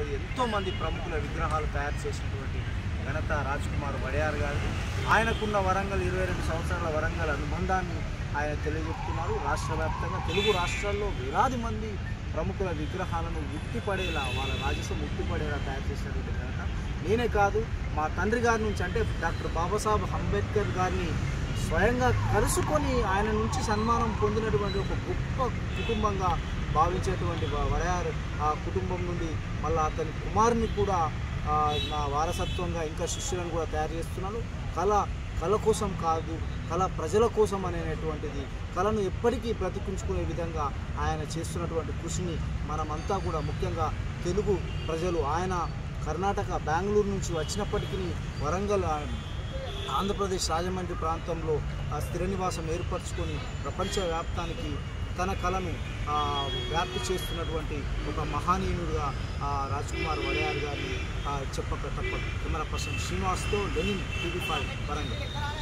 ఎంతోమంది ప్రముఖుల విగ్రహాలు తయారు చేసినటువంటి ఘనత రాజ్ కుమార్ వడియార్ గారు ఆయనకున్న వరంగల్ ఇరవై రెండు సంవత్సరాల వరంగల్ అనుబంధాన్ని ఆయన తెలియజెప్తున్నారు రాష్ట్ర వ్యాప్తంగా తెలుగు రాష్ట్రాల్లో వేలాది మంది ప్రముఖుల విగ్రహాలను ఉట్టిపడేలా వాళ్ళ రాజస్వం ఉట్టిపడేలా తయారు చేసినటువంటి ఘనత నేనే కాదు మా తండ్రి గారి నుంచి అంటే డాక్టర్ బాబాసాహెబ్ అంబేద్కర్ గారిని స్వయంగా కలుసుకొని ఆయన నుంచి సన్మానం పొందినటువంటి ఒక గొప్ప కుటుంబంగా భావించేటువంటి వ- వడయార్ ఆ కుటుంబం నుండి మళ్ళీ అతని కుమారుని కూడా ఆ, నా వారసత్వంగా ఇంకా శిష్యులను కూడా తయారు చేస్తున్నాను కళ కళ కోసం కాదు కళ ప్రజల కోసం అనేటువంటిది కళను ఎప్పటికీ బ్రతికించుకునే విధంగా ఆయన చేస్తున్నటువంటి కృషిని మనమంతా కూడా ముఖ్యంగా తెలుగు ప్రజలు ఆయన కర్ణాటక బెంగళూరు నుంచి వచ్చినప్పటికీ వరంగల్ ఆ, ఆంధ్రప్రదేశ్ రాజమండ్రి ప్రాంతంలో ఆ స్థిర నివాసం ఏర్పరచుకొని ప్రపంచవ్యాప్తానికి తన కళను ఆ, వ్యాప్తి చేస్తున్నటువంటి ఒక మహానీయుడుగా రాజ్ కుమార్ వడయార్ గారిని ఆ, చెప్పక తప్పదు కెమెరా పర్సన్ శ్రీనివాస్తో లెనిన్ టీవీ ఫైవ్ వరంగల్